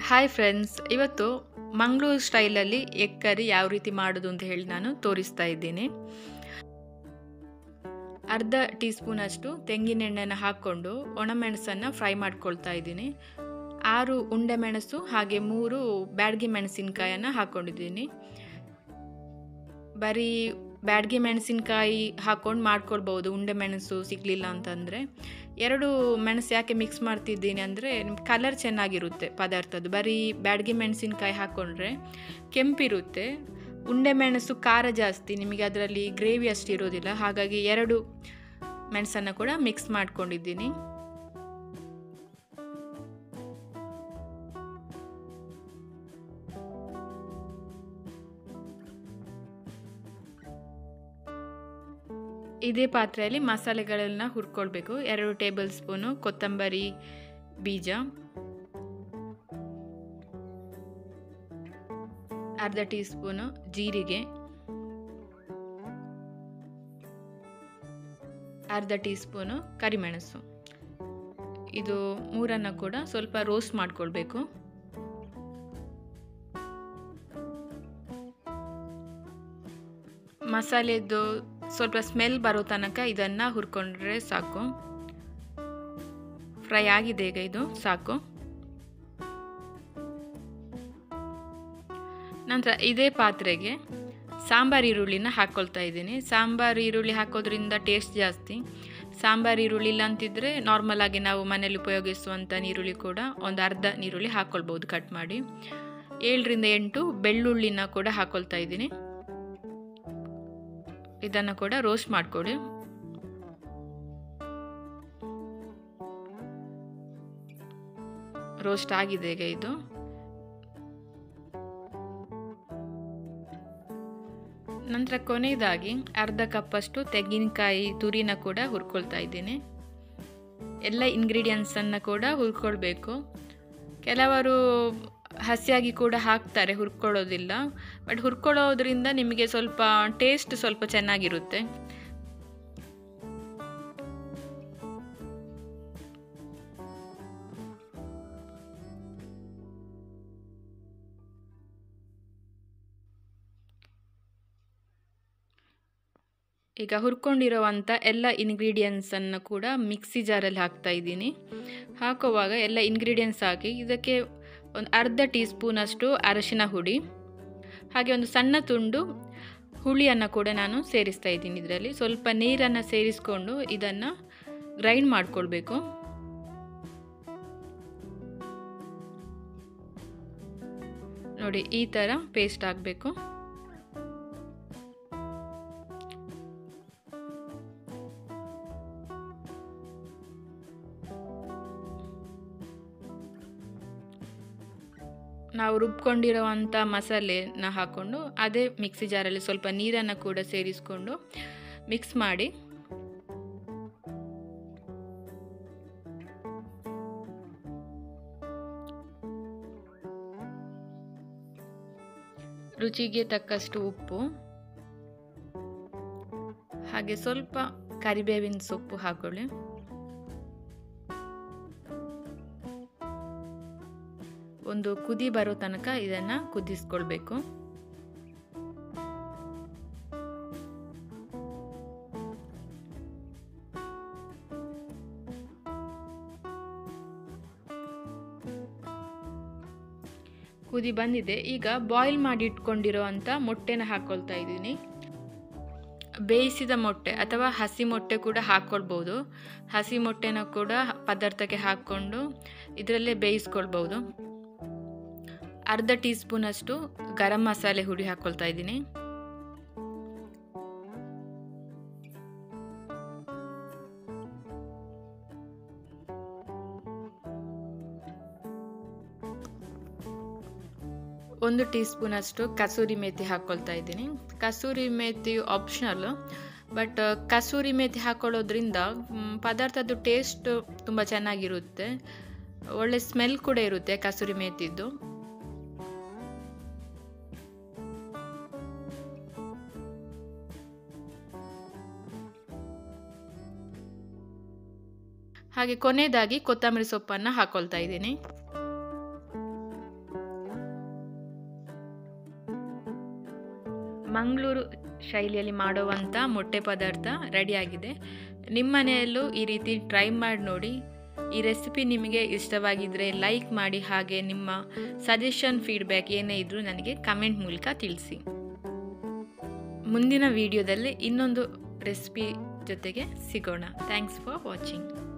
hi friends ಇವತ್ತು ಮಂಗಳೂರು ಸ್ಟೈಲಲ್ಲಿ egg curry ಯಾವ ರೀತಿ ಮಾಡೋದು ಅಂತ ಹೇಳಿ ನಾನು ತೋರಿಸ್ತಾ ಇದ್ದೀನಿ ಅರ್ಧ ಟೀ ಸ್ಪೂನಷ್ಟು ತೆಂಗಿನೆಣ್ಣೆನ ಹಾಕ್ಕೊಂಡು ಒಣಮೆಣಸನ್ನು ಫ್ರೈ ಮಾಡ್ಕೊಳ್ತಾ ಇದ್ದೀನಿ ಆರು ಉಂಡೆ ಮೆಣಸು ಹಾಗೆ ಮೂರು ಬ್ಯಾಡಗಿ ಮೆಣಸಿನ್ಕಾಯನ್ನು ಹಾಕ್ಕೊಂಡಿದ್ದೀನಿ ಬರೀ ಬ್ಯಾಡಗಿ ಮೆಣಸಿನ್ಕಾಯಿ ಹಾಕ್ಕೊಂಡು ಮಾಡ್ಕೊಳ್ಬೋದು ಉಂಡೆ ಮೆಣಸು ಸಿಗಲಿಲ್ಲ ಅಂತಂದರೆ ಎರಡು ಮೆಣಸು ಯಾಕೆ ಮಿಕ್ಸ್ ಮಾಡ್ತಿದ್ದೀನಿ ಅಂದರೆ ಕಲರ್ ಚೆನ್ನಾಗಿರುತ್ತೆ ಪದಾರ್ಥದ್ದು ಬರೀ ಬ್ಯಾಡಗಿ ಮೆಣಸಿನ್ಕಾಯಿ ಹಾಕ್ಕೊಂಡ್ರೆ ಕೆಂಪಿರುತ್ತೆ ಉಂಡೆ ಮೆಣಸು ಖಾರ ಜಾಸ್ತಿ ನಿಮಗೆ ಅದರಲ್ಲಿ ಗ್ರೇವಿ ಅಷ್ಟು ಇರೋದಿಲ್ಲ ಹಾಗಾಗಿ ಎರಡು ಮೆಣಸನ್ನು ಕೂಡ ಮಿಕ್ಸ್ ಮಾಡ್ಕೊಂಡಿದ್ದೀನಿ ಇದೇ ಪಾತ್ರೆಯಲ್ಲಿ ಮಸಾಲೆಗಳನ್ನ ಹುರ್ಕೊಳ್ಬೇಕು ಎರಡು ಟೇಬಲ್ ಸ್ಪೂನು ಕೊತ್ತಂಬರಿ ಬೀಜ ಅರ್ಧ ಟೀ ಸ್ಪೂನು ಜೀರಿಗೆ ಅರ್ಧ ಟೀ ಸ್ಪೂನು ಕರಿಮೆಣಸು ಇದು ಮೂರನ್ನು ಕೂಡ ಸ್ವಲ್ಪ ರೋಸ್ಟ್ ಮಾಡ್ಕೊಳ್ಬೇಕು ಮಸಾಲೆದು ಸ್ವಲ್ಪ ಸ್ಮೆಲ್ ಬರೋ ತನಕ ಇದನ್ನು ಹುರ್ಕೊಂಡ್ರೆ ಸಾಕು ಫ್ರೈ ಆಗಿದೆ ಈಗ ಇದು ಸಾಕು ನಂತರ ಇದೇ ಪಾತ್ರೆಗೆ ಸಾಂಬಾರು ಈರುಳ್ಳಿನ ಹಾಕ್ಕೊಳ್ತಾ ಇದ್ದೀನಿ ಸಾಂಬಾರು ಈರುಳ್ಳಿ ಹಾಕೋದ್ರಿಂದ ಟೇಸ್ಟ್ ಜಾಸ್ತಿ ಸಾಂಬಾರು ಈರುಳ್ಳಿ ಇಲ್ಲ ಅಂತಿದ್ರೆ ನಾರ್ಮಲ್ ಆಗಿ ನಾವು ಮನೇಲಿ ಉಪಯೋಗಿಸುವಂಥ ನೀರುಳ್ಳಿ ಕೂಡ ಒಂದು ಅರ್ಧ ನೀರುಳ್ಳಿ ಹಾಕ್ಕೊಳ್ಬೋದು ಕಟ್ ಮಾಡಿ ಏಳರಿಂದ ಎಂಟು ಬೆಳ್ಳುಳ್ಳಿನ ಕೂಡ ಹಾಕ್ಕೊಳ್ತಾ ಇದ್ದೀನಿ ಇದನ್ನು ಕೂಡ ರೋಸ್ಟ್ ಮಾಡಿಕೊಡಿ ರೋಸ್ಟ್ ಆಗಿದೆ ಈಗ ಇದು ನಂತರ ಕೊನೆಯದಾಗಿ ಅರ್ಧ ಕಪ್ಪಷ್ಟು ತೆಂಗಿನಕಾಯಿ ತುರಿನ ಕೂಡ ಹುರ್ಕೊಳ್ತಾ ಇದ್ದೀನಿ ಎಲ್ಲ ಇಂಗ್ರೀಡಿಯೆಂಟ್ಸನ್ನು ಕೂಡ ಹುರ್ಕೊಳ್ಬೇಕು ಕೆಲವರು ಹಸಿಯಾಗಿ ಕೂಡ ಹಾಕ್ತಾರೆ ಹುರ್ಕೊಳ್ಳೋದಿಲ್ಲ ಬಟ್ ಹುರ್ಕೊಳ್ಳೋದ್ರಿಂದ ನಿಮಗೆ ಸ್ವಲ್ಪ ಟೇಸ್ಟ್ ಸ್ವಲ್ಪ ಚೆನ್ನಾಗಿರುತ್ತೆ ಈಗ ಹುರ್ಕೊಂಡಿರೋವಂಥ ಎಲ್ಲ ಇಂಗ್ರೀಡಿಯೆಂಟ್ಸನ್ನು ಕೂಡ ಮಿಕ್ಸಿ ಜಾರಲ್ಲಿ ಹಾಕ್ತಾ ಇದ್ದೀನಿ ಹಾಕುವಾಗ ಎಲ್ಲ ಇಂಗ್ರೀಡಿಯೆಂಟ್ಸ್ ಹಾಕಿ ಇದಕ್ಕೆ ಒಂದು ಅರ್ಧ ಟೀ ಸ್ಪೂನಷ್ಟು ಅರಶಿನ ಹುಡಿ ಹಾಗೆ ಒಂದು ಸಣ್ಣ ತುಂಡು ಹುಳಿಯನ್ನು ಕೂಡ ನಾನು ಸೇರಿಸ್ತಾ ಇದ್ದೀನಿ ಇದರಲ್ಲಿ ಸ್ವಲ್ಪ ನೀರನ್ನು ಸೇರಿಸ್ಕೊಂಡು ಇದನ್ನು ಗ್ರೈಂಡ್ ಮಾಡಿಕೊಳ್ಬೇಕು ನೋಡಿ ಈ ಥರ ಪೇಸ್ಟ್ ಆಗಬೇಕು ನಾವು ರುಬ್ಕೊಂಡಿರೋವಂಥ ಮಸಾಲೆನ ಹಾಕ್ಕೊಂಡು ಅದೇ ಮಿಕ್ಸಿ ಜಾರಲ್ಲಿ ಸ್ವಲ್ಪ ನೀರನ್ನು ಕೂಡ ಸೇರಿಸ್ಕೊಂಡು ಮಿಕ್ಸ್ ಮಾಡಿ ರುಚಿಗೆ ತಕ್ಕಷ್ಟು ಉಪ್ಪು ಹಾಗೆ ಸ್ವಲ್ಪ ಕರಿಬೇವಿನ ಸೊಪ್ಪು ಹಾಕೊಳ್ಳಿ ಒಂದು ಕುದಿ ಬರೋ ತನಕ ಇದನ್ನು ಕುದಿಸ್ಕೊಳ್ಬೇಕು ಕುದಿ ಬಂದಿದೆ ಈಗ ಬಾಯ್ಲ್ ಮಾಡಿ ಇಟ್ಕೊಂಡಿರೋ ಅಂಥ ಮೊಟ್ಟೆನ ಹಾಕ್ಕೊಳ್ತಾ ಇದ್ದೀನಿ ಬೇಯಿಸಿದ ಮೊಟ್ಟೆ ಅಥವಾ ಹಸಿ ಮೊಟ್ಟೆ ಕೂಡ ಹಾಕ್ಕೊಳ್ಬೋದು ಹಸಿ ಮೊಟ್ಟೆನ ಕೂಡ ಪದಾರ್ಥಕ್ಕೆ ಹಾಕ್ಕೊಂಡು ಇದರಲ್ಲೇ ಬೇಯಿಸ್ಕೊಳ್ಬೋದು ಅರ್ಧ ಟೀ ಸ್ಪೂನಷ್ಟು ಗರಂ ಮಸಾಲೆ ಹುಡಿ ಹಾಕ್ಕೊಳ್ತಾ ಇದ್ದೀನಿ ಒಂದು ಟೀ ಸ್ಪೂನಷ್ಟು ಕಸೂರಿ ಮೇಥಿ ಹಾಕ್ಕೊಳ್ತಾ ಇದ್ದೀನಿ ಕಸೂರಿ ಮೇಥಿ ಆಪ್ಷನಲ್ ಬಟ್ ಕಸೂರಿ ಮೇಥಿ ಹಾಕೊಳ್ಳೋದ್ರಿಂದ ಪದಾರ್ಥದ್ದು ಟೇಸ್ಟ್ ತುಂಬ ಚೆನ್ನಾಗಿರುತ್ತೆ ಒಳ್ಳೆ ಸ್ಮೆಲ್ ಕೂಡ ಇರುತ್ತೆ ಕಸೂರಿ ಮೇಥಿದ್ದು ಹಾಗೆ ಕೊನೆಯದಾಗಿ ಕೊತ್ತಂಬರಿ ಸೊಪ್ಪನ್ನು ಹಾಕ್ಕೊಳ್ತಾ ಇದ್ದೀನಿ ಮಂಗಳೂರು ಶೈಲಿಯಲ್ಲಿ ಮಾಡುವಂಥ ಮೊಟ್ಟೆ ಪದಾರ್ಥ ರೆಡಿಯಾಗಿದೆ ನಿಮ್ಮ ಮನೆಯಲ್ಲೂ ಈ ರೀತಿ ಟ್ರೈ ಮಾಡಿ ನೋಡಿ ಈ ರೆಸಿಪಿ ನಿಮಗೆ ಇಷ್ಟವಾಗಿದ್ದರೆ ಲೈಕ್ ಮಾಡಿ ಹಾಗೆ ನಿಮ್ಮ ಸಜೆಷನ್ ಫೀಡ್ಬ್ಯಾಕ್ ಏನೇ ಇದ್ದರೂ ನನಗೆ ಕಮೆಂಟ್ ಮೂಲಕ ತಿಳಿಸಿ ಮುಂದಿನ ವಿಡಿಯೋದಲ್ಲಿ ಇನ್ನೊಂದು ರೆಸಿಪಿ ಜೊತೆಗೆ ಸಿಗೋಣ ಥ್ಯಾಂಕ್ಸ್ ಫಾರ್ ವಾಚಿಂಗ್